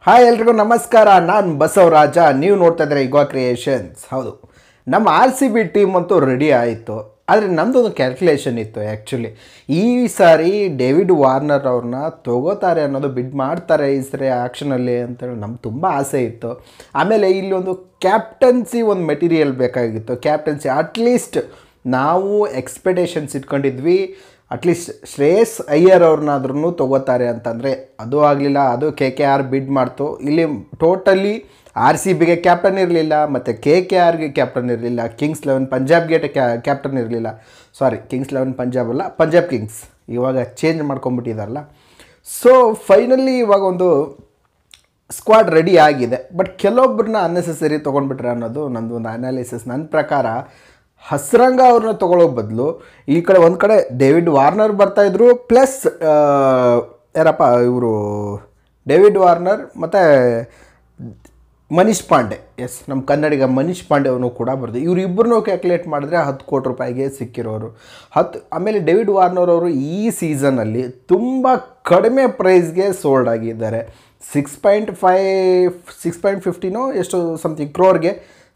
hi ಎಲ್ರಿಗೂ ನಮಸ್ಕಾರ ನಾನು ಬಸವರಾಜ ನೀವು ನೋಡ್ತಾ ಇದ್ದಾರೆ ಇಗ್ವಾ ಕ್ರಿಯೇಷನ್ಸ್ ಹೌದು ನಮ್ಮ ಆರ್ ಸಿ ಬಿ ಟೀಮ್ ಅಂತೂ ರೆಡಿ ಆಯಿತು ಆದರೆ ನಮ್ಮದೊಂದು ಕ್ಯಾಲ್ಕುಲೇಷನ್ ಇತ್ತು ಆ್ಯಕ್ಚುಲಿ ಈ ಸಾರಿ ಡೇವಿಡ್ ವಾರ್ನರ್ ಅವ್ರನ್ನ ತಗೋತಾರೆ ಅನ್ನೋದು ಬಿಡ್ ಮಾಡ್ತಾರೆ ಈ ಸರಿ ಆ್ಯಕ್ಷನಲ್ಲಿ ಅಂತೇಳಿ ನಮ್ಗೆ ತುಂಬ ಆಸೆ ಇತ್ತು ಆಮೇಲೆ ಇಲ್ಲಿ ಒಂದು ಕ್ಯಾಪ್ಟನ್ಸಿ ಒಂದು ಮೆಟೀರಿಯಲ್ ಬೇಕಾಗಿತ್ತು ಕ್ಯಾಪ್ಟನ್ಸಿ ಅಟ್ಲೀಸ್ಟ್ ನಾವು ಎಕ್ಸ್ಪೆಕ್ಟೇಷನ್ಸ್ ಇಟ್ಕೊಂಡಿದ್ವಿ ಅಟ್ಲೀಸ್ಟ್ ಶ್ರೇಯಸ್ ಅಯ್ಯರ್ ಅವ್ರನ್ನಾದ್ರೂ ತಗೋತಾರೆ ಅಂತಂದರೆ ಅದು ಆಗಲಿಲ್ಲ ಅದು ಕೆ ಕೆ ಆರ್ ಬಿಡ್ ಮಾಡ್ತು ಇಲ್ಲಿ ಟೋಟಲಿ ಆರ್ ಸಿ ಬಿಗೆ ಕ್ಯಾಪ್ಟನ್ ಇರಲಿಲ್ಲ ಮತ್ತು ಕೆ ಕೆ ಆರ್ಗೆ ಕ್ಯಾಪ್ಟನ್ ಇರಲಿಲ್ಲ ಕಿಂಗ್ಸ್ ಲೆವೆನ್ ಪಂಜಾಬ್ಗೆ ಕ್ಯಾಪ್ಟನ್ ಇರಲಿಲ್ಲ ಸಾರಿ ಕಿಂಗ್ಸ್ ಲೆವೆನ್ ಪಂಜಾಬ್ ಅಲ್ಲ ಪಂಜಾಬ್ ಕಿಂಗ್ಸ್ ಇವಾಗ ಚೇಂಜ್ ಮಾಡ್ಕೊಂಬಿಟ್ಟಿದಾರಲ್ಲ ಸೊ ಫೈನಲಿ ಇವಾಗ ಒಂದು ಸ್ಕ್ವಾಡ್ ರೆಡಿ ಆಗಿದೆ ಬಟ್ ಕೆಲವೊಬ್ಬರನ್ನ ಅನ್ನೆಸೆಸರಿ ತೊಗೊಂಡ್ಬಿಟ್ರೆ ಅನ್ನೋದು ನಂದು ಒಂದು ಅನಾಲಿಸಿಸ್ ನನ್ನ ಪ್ರಕಾರ ಹಸ್ರಂಗ ಅವ್ರನ್ನ ತೊಗೊಳ್ಳೋ ಬದಲು ಈ ಕಡೆ ಒಂದು ಕಡೆ ಡೇವಿಡ್ ವಾರ್ನರ್ ಬರ್ತಾಯಿದ್ರು ಪ್ಲಸ್ ಯಾರಪ್ಪ ಇವರು ಡೇವಿಡ್ ವಾರ್ನರ್ ಮತ್ತು ಮನೀಶ್ ಪಾಂಡೆ ಎಸ್ ನಮ್ಮ ಕನ್ನಡಿಗ ಮನೀಶ್ ಪಾಂಡೆ ಅವನು ಕೂಡ ಬರ್ದು ಇವರಿಬ್ಬರನ್ನೂ ಕ್ಯಾಲ್ಕುಲೇಟ್ ಮಾಡಿದ್ರೆ ಹತ್ತು ಕೋಟಿ ರೂಪಾಯಿಗೆ ಸಿಕ್ಕಿರೋರು ಹತ್ತು ಆಮೇಲೆ ಡೇವಿಡ್ ವಾರ್ನರ್ ಅವರು ಈ ಸೀಸನಲ್ಲಿ ತುಂಬ ಕಡಿಮೆ ಪ್ರೈಸ್ಗೆ ಸೋಲ್ಡ್ ಆಗಿದ್ದಾರೆ six point five six point ಫಿಫ್ಟಿನೋ ಎಷ್ಟು ಸಮಥಿಂಗ್ ಕ್ರೋರ್ಗೆ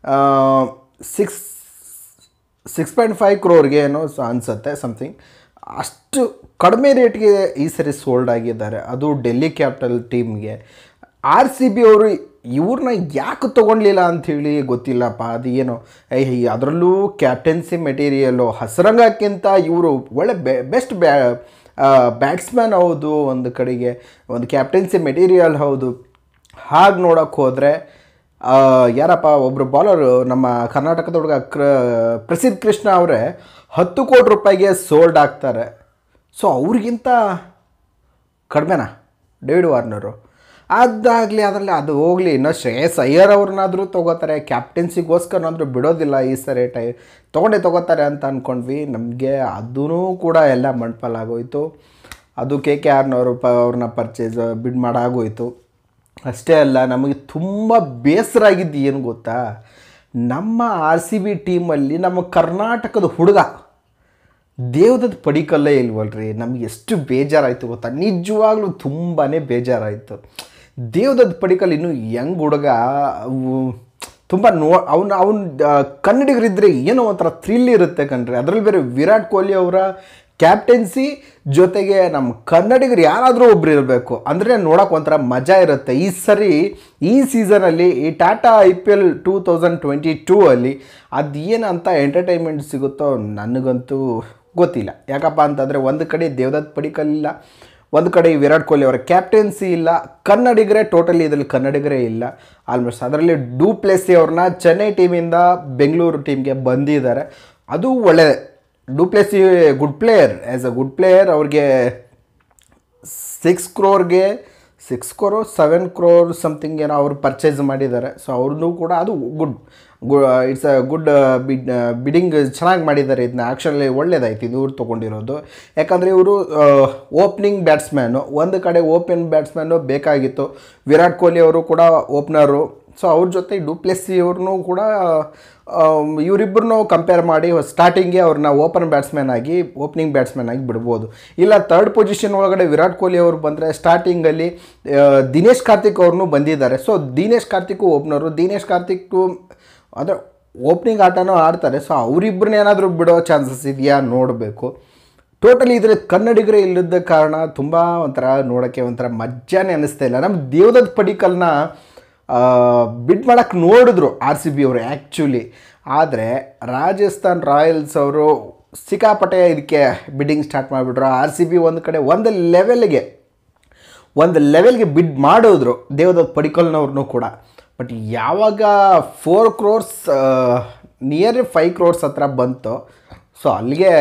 ಸಿಕ್ಸ್ ಸಿಕ್ಸ್ ಪಾಯಿಂಟ್ ಫೈವ್ ಕ್ರೋರ್ಗೆ ಏನೋ ಸ- ಅನ್ಸುತ್ತೆ ಸಮಥಿಂಗ್ ಅಷ್ಟು ಕಡಿಮೆ ರೇಟ್ಗೆ ಈ ಸರಿ ಸೋಲ್ಡ್ ಆಗಿದ್ದಾರೆ ಅದು ಡೆಲ್ಲಿ ಕ್ಯಾಪಿಟಲ್ ಟೀಮ್ಗೆ ಆರ್ ಸಿ ಬಿ ಅವರು ಇವ್ರನ್ನ ಯಾಕೆ ತೊಗೊಳ್ಲಿಲ್ಲ ಅಂಥೇಳಿ ಗೊತ್ತಿಲ್ಲಪ್ಪ ಅದು ಏನೋ ಐ ಅದರಲ್ಲೂ ಕ್ಯಾಪ್ಟನ್ಸಿ ಮೆಟೀರಿಯಲ್ಲು ಹಸರಂಗಕ್ಕಿಂತ ಇವರು ಒಳ್ಳೆ ಬೆ ಬೆಸ್ಟ್ ಬ್ಯಾ ಬ್ಯಾಟ್ಸ್ಮ್ಯಾನ್ ಹೌದು ಒಂದು ಕಡೆಗೆ ಒಂದು ಕ್ಯಾಪ್ಟನ್ಸಿ ಮೆಟೀರಿಯಲ್ ಹೌದು ಹಾಗೆ ನೋಡೋಕ್ಕೆ ಹೋದರೆ ಆ, ಯಾರಪ್ಪ ಒಬ್ಬರು ಬಾಲರು ನಮ್ಮ ಕರ್ನಾಟಕದ ಹುಡುಗ ಕ್ರ ಪ್ರಸಿದ್ಧ ಕೃಷ್ಣ ಅವರೇ ಹತ್ತು ಕೋಟಿ ರೂಪಾಯಿಗೆ ಸೋಲ್ಡ್ ಆಗ್ತಾರೆ ಸೊ ಅವ್ರಿಗಿಂತ ಕಡಿಮೆನಾ ಡೇವಿಡ್ ವಾರ್ನರು ಅದಾಗಲಿ ಅದರಲ್ಲಿ ಅದು ಹೋಗಲಿ ಇನ್ನೂ ಶ್ರೇಯಸ್ ಅಯ್ಯರ್ ಅವ್ರನ್ನಾದರೂ ತೊಗೋತಾರೆ ಕ್ಯಾಪ್ಟನ್ಸಿಗೋಸ್ಕರನಾದರೂ ಬಿಡೋದಿಲ್ಲ ಈ ಸರಿ ಟೈ ತೊಗೊಂಡೇ ತೊಗೋತಾರೆ ಅಂತ ಅಂದ್ಕೊಂಡ್ವಿ ನಮಗೆ ಅದೂ ಕೂಡ ಎಲ್ಲ ಮಣ್ಪಲ್ಲಾಗೋಯ್ತು ಅದು ಕೆ ಕೆ ಆರ್ನವರು ಪ ಅವ್ರನ್ನ ಪರ್ಚೇಸ್ ಬಿಡ್ ಮಾಡಾಗೋಯ್ತು ಅಷ್ಟೇ ಅಲ್ಲ ನಮಗೆ ತುಂಬ ಬೇಸರ ಆಗಿದ್ದು ಏನು ಗೊತ್ತಾ ನಮ್ಮ ಆರ್ ಸಿ ಬಿ ಟೀಮಲ್ಲಿ ನಮ್ಮ ಕರ್ನಾಟಕದ ಹುಡುಗ ದೇವದತ್ ಪಡಿಕಲ್ಲೇ ಇಲ್ವಲ್ರಿ ನಮ್ಗೆ ಎಷ್ಟು ಬೇಜಾರಾಯಿತು ಗೊತ್ತಾ ನಿಜವಾಗ್ಲೂ ತುಂಬಾ ಬೇಜಾರಾಯಿತು ದೇವದತ್ ಪಡಿಕಲ್ ಇನ್ನೂ ಯಂಗ್ ಹುಡುಗ ತುಂಬ ನೋ ಅವ್ನು ಅವ್ನು ಕನ್ನಡಿಗರಿದ್ದರೆ ಏನೋ ಒಂಥರ ಥ್ರಿಲ್ ಇರುತ್ತೆ ಕಣ್ರಿ ಅದರಲ್ಲಿ ಬೇರೆ ವಿರಾಟ್ ಕೊಹ್ಲಿ ಅವರ ಕ್ಯಾಪ್ಟನ್ಸಿ ಜೊತೆಗೆ ನಮ್ಮ ಕನ್ನಡಿಗರು ಯಾರಾದರೂ ಒಬ್ರು ಇರಬೇಕು ಅಂದರೆ ನೋಡೋಕೆ ಒಂಥರ ಮಜಾ ಇರುತ್ತೆ ಈ ಸರಿ ಈ ಸೀಸನಲ್ಲಿ ಈ Tata I P L two thousand twenty two ಅಲ್ಲಿ ಅದೇನಂತ ಎಂಟರ್ಟೈನ್ಮೆಂಟ್ ಸಿಗುತ್ತೋ ನನಗಂತೂ ಗೊತ್ತಿಲ್ಲ ಯಾಕಪ್ಪ ಅಂತಂದರೆ ಒಂದು ಕಡೆ ದೇವದತ್ ಪಡಿಕಲ್ ಇಲ್ಲ ಒಂದು ಕಡೆ ವಿರಾಟ್ ಕೊಹ್ಲಿ ಅವರ ಕ್ಯಾಪ್ಟನ್ಸಿ ಇಲ್ಲ ಕನ್ನಡಿಗರೇ ಟೋಟಲಿ ಇದರಲ್ಲಿ ಕನ್ನಡಿಗರೇ ಇಲ್ಲ ಆಲ್ಮೋಸ್ಟ್ ಅದರಲ್ಲಿ ಡೂ ಪ್ಲೇಸಿ ಅವ್ರನ್ನ ಚೆನ್ನೈ ಟೀಮಿಂದ ಬೆಂಗಳೂರು ಟೀಮ್ಗೆ ಬಂದಿದ್ದಾರೆ ಅದು ಒಳ್ಳೆ du Plessis good player as a good player ಅವ್ರಿಗೆ ಸಿಕ್ಸ್ ಕ್ರೋರ್ಗೆ six crore seven crore something ಏನೋ ಅವರು ಪರ್ಚೇಸ್ ಮಾಡಿದ್ದಾರೆ ಸೊ ಅವ್ರನ್ನೂ ಕೂಡ ಅದು ಗುಡ್ ಗು it's a good bid bidding ಚೆನ್ನಾಗಿ ಮಾಡಿದ್ದಾರೆ ಇದನ್ನ ಆ್ಯಕ್ಚುಲಿ ಒಳ್ಳೇದಾಯ್ತು ಇದು ಇವ್ರು ತೊಗೊಂಡಿರೋದು ಯಾಕಂದರೆ ಇವರು ಓಪ್ನಿಂಗ್ ಬ್ಯಾಟ್ಸ್ಮ್ಯಾನು ಒಂದು ಕಡೆ ಓಪನ್ ಬ್ಯಾಟ್ಸ್ಮ್ಯಾನು ಬೇಕಾಗಿತ್ತು ವಿರಾಟ್ ಕೊಹ್ಲಿ ಅವರು ಕೂಡ ಓಪ್ನರು ಸೊ ಅವ್ರ ಜೊತೆ ಡೂಪ್ಲೆಸ್ಸಿ ಅವ್ರನ್ನೂ ಕೂಡ ಇವರಿಬ್ಬರನ್ನೂ ಕಂಪೇರ್ ಮಾಡಿ ಸ್ಟಾರ್ಟಿಂಗ್ಗೆ ಅವ್ರನ್ನ ಓಪನ್ ಬ್ಯಾಟ್ಸ್ಮನ್ ಆಗಿ ಓಪನಿಂಗ್ ಬ್ಯಾಟ್ಸ್ಮನ್ ಆಗಿ ಬಿಡ್ಬೋದು ಇಲ್ಲ ತರ್ಡ್ ಪೊಸಿಷನ್ ಒಳಗಡೆ ವಿರಾಟ್ ಕೊಹ್ಲಿ ಅವರು ಬಂದರೆ ಸ್ಟಾರ್ಟಿಂಗಲ್ಲಿ ದಿನೇಶ್ ಕಾರ್ತಿಕ್ ಅವ್ರನ್ನೂ ಬಂದಿದ್ದಾರೆ ಸೊ ದಿನೇಶ್ ಕಾರ್ತಿಕ್ ಓಪ್ನರು ದಿನೇಶ್ ಕಾರ್ತಿಕ್ ಅಂದರೆ ಓಪನಿಂಗ್ ಆಟನೂ ಆಡ್ತಾರೆ ಸೊ ಅವರಿಬ್ಬರನ್ನ ಏನಾದರೂ ಬಿಡೋ ಚಾನ್ಸಸ್ ಇದೆಯಾ ನೋಡಬೇಕು ಟೋಟಲಿ ಇದ್ರೆ ಕನ್ನಡಿಗರೇ ಇಲ್ಲದ ಕಾರಣ ತುಂಬ ಒಂಥರ ನೋಡೋಕ್ಕೆ ಒಂಥರ ಮಜ್ಜಾನೇ ಅನ್ನಿಸ್ತಾ ಇಲ್ಲ ನಮ್ಮ ದೇವದತ್ ಪಡಿಕಲ್ನ ಬಿಡ್ ಮಾಡೋಕ್ಕೆ ನೋಡಿದ್ರು ಆರ್ ಸಿ ಬಿ ಅವರು ಆ್ಯಕ್ಚುಲಿ ಆದರೆ ರಾಜಸ್ಥಾನ್ ರಾಯಲ್ಸ್ ಅವರು ಸಿಕ್ಕಾಪಟ್ಟೆ ಇದಕ್ಕೆ ಬಿಡ್ಡಿಂಗ್ ಸ್ಟಾರ್ಟ್ ಮಾಡಿಬಿಟ್ರು ಆರ್ ಸಿ ಬಿ ಒಂದು ಕಡೆ ಒಂದು ಲೆವೆಲ್ಗೆ ಒಂದು ಲೆವೆಲ್ಗೆ ಬಿಡ್ ಮಾಡಿದ್ರು ದೇವದತ್ ಪಡಿಕಲ್ನವ್ರನ್ನೂ ಕೂಡ ಬಟ್ ಯಾವಾಗ four crores near five crores ಹತ್ರ ಬಂತು ಸೊ ಅಲ್ಲಿಗೆ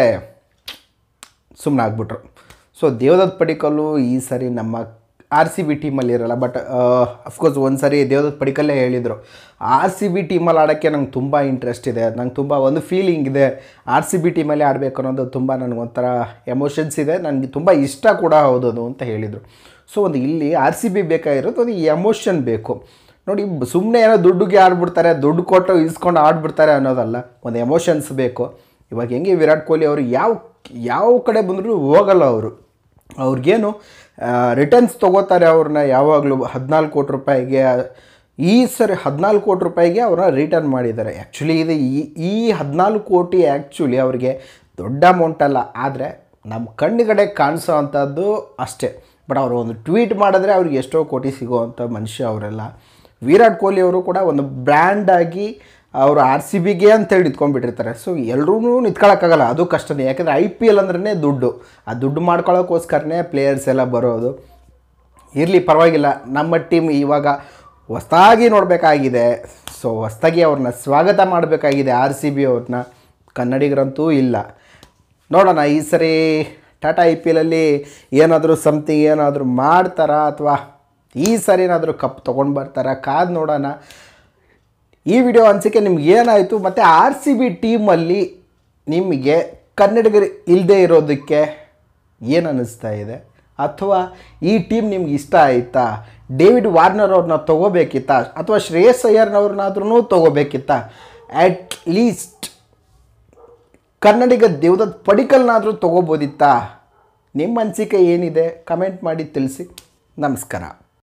ಸುಮ್ಮನೆ ಆಗ್ಬಿಟ್ರು ಸೊ ದೇವದತ್ ಪಡಿಕಲ್ಲು ಈ ಸರಿ ನಮ್ಮ ಆರ್ ಸಿ ಬಿ ಟೀಮಲ್ಲಿ ಇರಲ್ಲ ಬಟ್ ಅಫ್ಕೋರ್ಸ್ ಒಂದು ಸರಿ ದೇವದತ್ ಪಡಿಕಲ್ಲೇ ಹೇಳಿದರು ಆರ್ ಸಿ ಬಿ ಟೀಮಲ್ಲಿ ಆಡೋಕ್ಕೆ ನಂಗೆ ತುಂಬ ಇಂಟ್ರೆಸ್ಟ್ ಇದೆ ನಂಗೆ ತುಂಬ ಒಂದು ಫೀಲಿಂಗ್ ಇದೆ ಆರ್ ಸಿ ಬಿ ಟೀಮಲ್ಲಿ ಆಡಬೇಕು ಅನ್ನೋದು ತುಂಬ ನನಗೊಂಥರ ಎಮೋಷನ್ಸ್ ಇದೆ ನನಗೆ ತುಂಬ ಇಷ್ಟ ಕೂಡ ಹೌದದು ಅಂತ ಹೇಳಿದರು ಸೊ ಒಂದು ಇಲ್ಲಿ ಆರ್ ಸಿ ಬಿ ಬೇಕಾಗಿರೋದು ಒಂದು ಎಮೋಷನ್ ಬೇಕು ನೋಡಿ ಸುಮ್ಮನೆ ಏನೋ ದುಡ್ಡಿಗೆ ಆಡ್ಬಿಡ್ತಾರೆ ದುಡ್ಡು ಕೊಟ್ಟು ಇಸ್ಕೊಂಡು ಆಡ್ಬಿಡ್ತಾರೆ ಅನ್ನೋದಲ್ಲ ಒಂದು ಎಮೋಷನ್ಸ್ ಬೇಕು ಇವಾಗ ಹೆಂಗೆ ವಿರಾಟ್ ಕೊಹ್ಲಿ ಅವರು ಯಾವ ಯಾವ ಕಡೆ ಬಂದರೂ ಹೋಗಲ್ಲ ಅವರು ಅವ್ರಿಗೇನು ರಿಟರ್ನ್ಸ್ ತೊಗೋತಾರೆ ಅವ್ರನ್ನ ಯಾವಾಗಲೂ ಹದಿನಾಲ್ಕು ಕೋಟಿ ರೂಪಾಯಿಗೆ ಈ ಸರಿ ಹದಿನಾಲ್ಕು ಕೋಟಿ ರೂಪಾಯಿಗೆ ಅವ್ರನ್ನ ರಿಟರ್ನ್ ಮಾಡಿದ್ದಾರೆ ಆ್ಯಕ್ಚುಲಿ ಇದು ಈ ಈ ಹದಿನಾಲ್ಕು ಕೋಟಿ ಆ್ಯಕ್ಚುಲಿ ಅವ್ರಿಗೆ ದೊಡ್ಡ ಅಮೌಂಟ್ ಅಲ್ಲ ಆದರೆ ನಮ್ಮ ಕಣ್ಣುಗಡೆ ಕಾಣಿಸೋ ಅಂಥದ್ದು ಅಷ್ಟೇ ಬಟ್ ಅವರು ಒಂದು ಟ್ವೀಟ್ ಮಾಡಿದ್ರೆ ಅವ್ರಿಗೆ ಎಷ್ಟೋ ಕೋಟಿ ಸಿಗೋವಂಥ ಮನುಷ್ಯ ಅವರೆಲ್ಲ ವಿರಾಟ್ ಕೊಹ್ಲಿ ಅವರು ಕೂಡ ಒಂದು ಬ್ರ್ಯಾಂಡ್ ಆಗಿ ಅವರು ಆರ್ ಸಿ ಬಿಗೆ ಅಂತೇಳಿ ನಿಂತ್ಕೊಂಡ್ಬಿಟ್ಟಿರ್ತಾರೆ ಸೊ ಎಲ್ಲರೂ ನಿಂತ್ಕೊಳ್ಳೋಕ್ಕಾಗಲ್ಲ ಅದು ಕಷ್ಟನೇ ಯಾಕಂದರೆ ಐ ಪಿ ಎಲ್ ಅಂದ್ರೇ ದುಡ್ಡು ಆ ದುಡ್ಡು ಮಾಡ್ಕೊಳ್ಳೋಕ್ಕೋಸ್ಕರನೇ ಪ್ಲೇಯರ್ಸ್ ಎಲ್ಲ ಬರೋದು ಇರಲಿ ಪರವಾಗಿಲ್ಲ ನಮ್ಮ ಟೀಮ್ ಇವಾಗ ಹೊಸ್ದಾಗಿ ನೋಡಬೇಕಾಗಿದೆ ಸೊ ಹೊಸ್ದಾಗಿ ಅವ್ರನ್ನ ಸ್ವಾಗತ ಮಾಡಬೇಕಾಗಿದೆ ಆರ್ ಸಿ ಬಿ ಅವ್ರನ್ನ ಕನ್ನಡಿಗರಂತೂ ಇಲ್ಲ ನೋಡೋಣ ಈ ಸರಿ ಟಾಟಾ ಐ ಪಿ ಎಲಲ್ಲಿ ಏನಾದರೂ ಸಮಥಿಂಗ್ ಏನಾದರೂ ಮಾಡ್ತಾರಾ ಅಥವಾ ಈ ಸರಿ ಏನಾದರೂ ಕಪ್ ತೊಗೊಂಡು ಬರ್ತಾರಾ ಕಾದು ನೋಡೋಣ ಈ ವಿಡಿಯೋ ಅನಿಸಿಕೆ ನಿಮ್ಗೆ ಏನಾಯಿತು ಮತ್ತು ಆರ್ ಸಿ ಬಿ ಟೀಮಲ್ಲಿ ನಿಮಗೆ ಕನ್ನಡಿಗರು ಇಲ್ಲದೆ ಇರೋದಕ್ಕೆ ಏನು ಅನ್ನಿಸ್ತಾ ಇದೆ ಅಥವಾ ಈ ಟೀಮ್ ನಿಮ್ಗೆ ಇಷ್ಟ ಆಯಿತಾ ಡೇವಿಡ್ ವಾರ್ನರ್ ಅವ್ರನ್ನ ತೊಗೋಬೇಕಿತ್ತಾ ಅಥವಾ ಶ್ರೇಯಸ್ ಅಯ್ಯರ್ನವ್ರನ್ನಾದ್ರೂ ತೊಗೋಬೇಕಿತ್ತಾ ಆ್ಯಟ್ ಲೀಸ್ಟ್ ಕನ್ನಡಿಗ ದೇವದತ್ ಪಡಿಕಲ್ನಾದರೂ ತೊಗೋಬೋದಿತ್ತಾ ನಿಮ್ಮ ಅನಿಸಿಕೆ ಏನಿದೆ ಕಮೆಂಟ್ ಮಾಡಿ ತಿಳಿಸಿ ನಮಸ್ಕಾರ